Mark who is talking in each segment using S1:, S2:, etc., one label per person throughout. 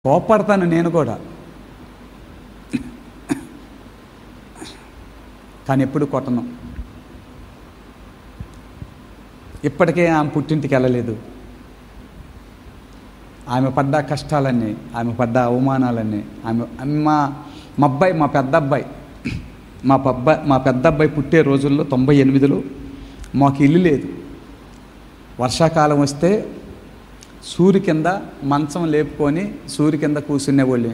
S1: కోపడతాను నేను కూడా కానీ ఎప్పుడు కొట్టను ఇప్పటికే ఆమె పుట్టింటికి వెళ్ళలేదు ఆమె పడ్డ కష్టాలన్నీ ఆమె పడ్డ అవమానాలన్నీ ఆమె మా మా అబ్బాయి మా పెద్ద అబ్బాయి మా పబ్బ మా పెద్ద అబ్బాయి పుట్టే రోజుల్లో తొంభై ఎనిమిదిలో మాకు ఇల్లు లేదు వర్షాకాలం వస్తే సూర్యు కింద మంచం లేపుకొని సూర్యు కింద కూర్చునేవాళ్ళం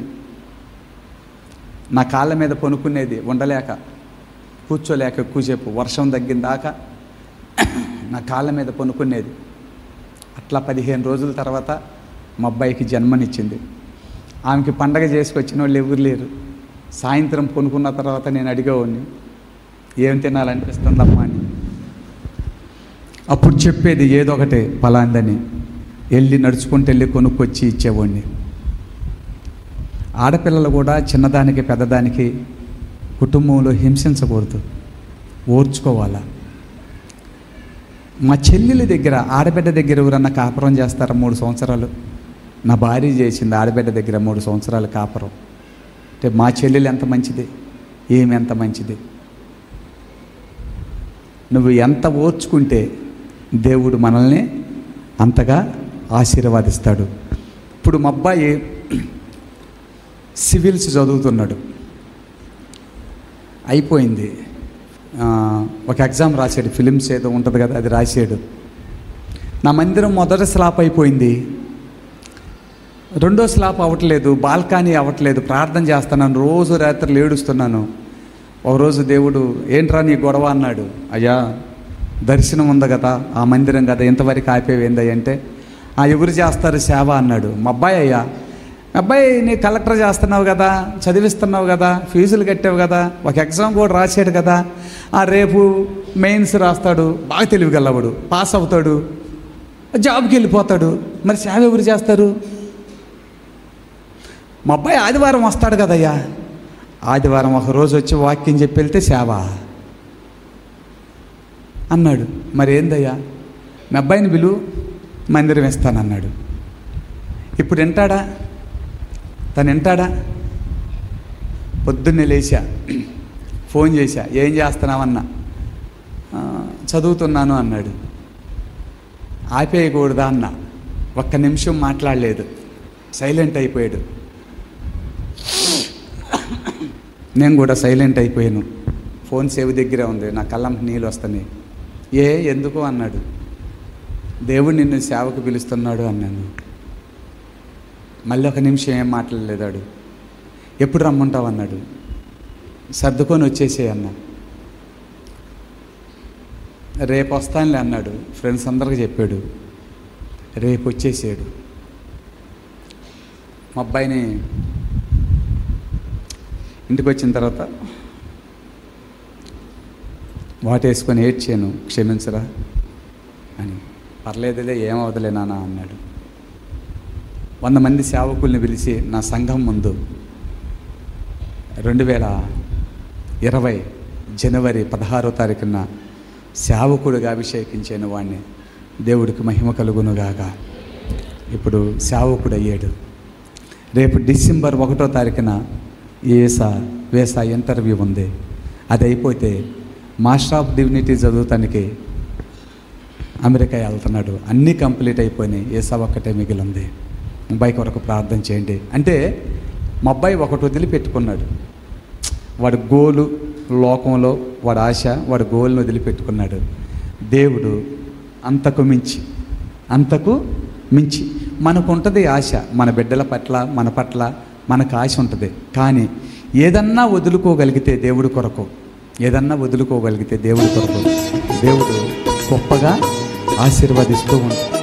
S1: నా కాళ్ళ మీద పనుకునేది ఉండలేక కూర్చోలేక ఎక్కువసేపు వర్షం తగ్గిన దాకా నా కాళ్ళ మీద పనుకునేది అట్లా పదిహేను రోజుల తర్వాత మా అబ్బాయికి జన్మనిచ్చింది ఆమెకి పండగ చేసుకొచ్చిన వాళ్ళు ఎవరు లేరు సాయంత్రం కొనుక్కున్న తర్వాత నేను అడిగేవాడిని ఏం తినాలనిపిస్తుందమ్మా అని అప్పుడు చెప్పేది ఏదో ఒకటి పలాందని వెళ్ళి నడుచుకుంటూ వెళ్ళి కొనుక్కొచ్చి ఇచ్చేవాడిని ఆడపిల్లలు కూడా చిన్నదానికి పెద్దదానికి కుటుంబంలో హింసించకూడదు ఓర్చుకోవాలా మా చెల్లెలి దగ్గర ఆడబిడ్డ దగ్గర ఎవరన్నా కాపురం చేస్తారా మూడు సంవత్సరాలు నా భార్య చేసింది ఆడబిడ్డ దగ్గర మూడు సంవత్సరాలు కాపురం అంటే మా చెల్లెలు ఎంత మంచిది ఏమి ఎంత మంచిది నువ్వు ఎంత ఓర్చుకుంటే దేవుడు మనల్ని అంతగా ఆశీర్వాదిస్తాడు ఇప్పుడు మా అబ్బాయి సివిల్స్ చదువుతున్నాడు అయిపోయింది ఆ, ఒక ఎగ్జామ్ రాశాడు ఫిలిమ్స్ ఏదో ఉంటుంది కదా అది రాశాడు నా మందిరం మొదటి స్లాప్ అయిపోయింది రెండో స్లాప్ అవ్వట్లేదు బాల్కనీ అవ్వట్లేదు ప్రార్థన చేస్తున్నాను రోజు రాత్రులు ఏడుస్తున్నాను ఒకరోజు దేవుడు ఏంట్రా నీ గొడవ అన్నాడు అయ్యా దర్శనం ఉంది కదా ఆ మందిరం కదా ఇంతవరకు ఆపేవేంది అంటే ఆ ఎవరు చేస్తారు సేవ అన్నాడు మా అబ్బాయి అయ్యా మా అబ్బాయి నీ కలెక్టర్ చేస్తున్నావు కదా చదివిస్తున్నావు కదా ఫీజులు కట్టావు కదా ఒక ఎగ్జామ్ కూడా రాశాడు కదా ఆ రేపు మెయిన్స్ రాస్తాడు బాగా తెలివిగలవాడు పాస్ అవుతాడు జాబ్కి వెళ్ళిపోతాడు మరి సేవ ఎవరు చేస్తారు మా అబ్బాయి ఆదివారం వస్తాడు కదయ్యా ఆదివారం ఒక రోజు వచ్చి వాక్యం చెప్పి వెళ్తే సేవ అన్నాడు మరి ఏందయ్యా మీ అబ్బాయిని పిలు మందిరం ఇస్తానన్నాడు ఇప్పుడు వింటాడా తను వింటాడా పొద్దున్నే లేచా ఫోన్ చేశా ఏం చేస్తున్నావన్నా "ఆ, చదువుతున్నాను అన్నాడు ఆపేయకూడదా అన్న ఒక్క నిమిషం మాట్లాడలేదు సైలెంట్ అయిపోయాడు నేను కూడా సైలెంట్ అయిపోయాను ఫోన్ సేవ్ దగ్గరే ఉంది నా కళ్ళం నీళ్ళు వస్తున్నాయి ఏ ఎందుకు అన్నాడు దేవుడు నిన్ను సేవకు పిలుస్తున్నాడు అన్నాను మళ్ళీ ఒక నిమిషం ఏం మాట్లాడలేదాడు ఎప్పుడు రమ్మంటావు అన్నాడు సర్దుకొని వచ్చేసే అన్న రేపు వస్తానులే అన్నాడు ఫ్రెండ్స్ అందరికి చెప్పాడు రేపు వచ్చేసాడు మా అబ్బాయిని ఇంటికి వచ్చిన తర్వాత వాటేసుకొని ఏడ్చాను క్షమించరా అని పర్లేదులే ఏమవదులే నాన్న అన్నాడు వంద మంది సేవకుల్ని పిలిచి నా సంఘం ముందు రెండు వేల ఇరవై జనవరి పదహారో తారీఖున సేవకుడిగా అభిషేకించిన వాడిని దేవుడికి మహిమ కలుగునుగాక ఇప్పుడు సేవకుడు అయ్యాడు రేపు డిసెంబర్ ఒకటో తారీఖున ఏసా వేసా ఇంటర్వ్యూ ఉంది అది అయిపోతే మాస్టర్ ఆఫ్ డివినిటీ చదువుతానికి అమెరికా వెళ్తున్నాడు అన్నీ కంప్లీట్ అయిపోయినాయి ఏసా ఒక్కటే మిగిలింది అబ్బాయి కొరకు ప్రార్థన చేయండి అంటే మా అబ్బాయి ఒకటి వదిలిపెట్టుకున్నాడు వాడి గోలు లోకంలో వాడి ఆశ వాడి గోల్ని వదిలిపెట్టుకున్నాడు దేవుడు అంతకు మించి అంతకు మించి మనకు ఉంటుంది ఆశ మన బిడ్డల పట్ల మన పట్ల మనకు ఆశ ఉంటుంది కానీ ఏదన్నా వదులుకోగలిగితే దేవుడి కొరకు ఏదన్నా వదులుకోగలిగితే దేవుడి కొరకు దేవుడు గొప్పగా ఆశీర్వదిస్తూ ఉంటాడు